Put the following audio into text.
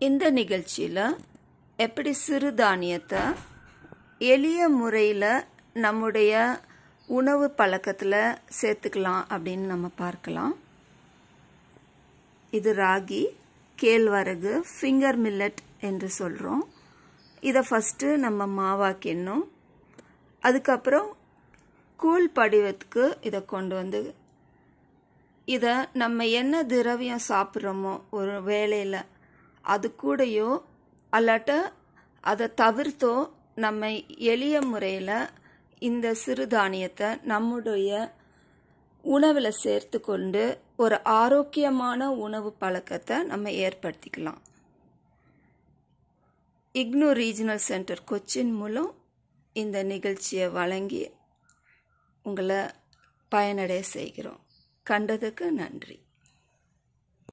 இந்த நிகழ்ச்சியில் எப்படி சிறுதானியத்தை எளிய முறையில் நம்முடைய உணவு பழக்கத்தில் சேர்த்துக்கலாம் அப்படின்னு நம்ம பார்க்கலாம் இது ராகி கேழ்வரகு ஃபிங்கர் மில்லட் என்று சொல்கிறோம் இதை ஃபஸ்ட்டு நம்ம மாவாக்கிடணும் அதுக்கப்புறம் கூழ் படிவத்துக்கு இதை கொண்டு வந்து இதை நம்ம என்ன திரவியம் சாப்பிட்றோமோ ஒரு வேலையில் அது கூடயோ அல்லாட்ட அதை தவிர்த்தோ நம்ம எளிய முறையில் இந்த சிறுதானியத்தை நம்முடைய உணவில் சேர்த்து கொண்டு ஒரு ஆரோக்கியமான உணவு பழக்கத்தை நம்ம ஏற்படுத்திக்கலாம் இக்னோ ரீஜனல் சென்டர் கொச்சின் மூலம் இந்த நிகழ்ச்சியை வழங்கி உங்களை பயனடைய செய்கிறோம் கண்டதுக்கு நன்றி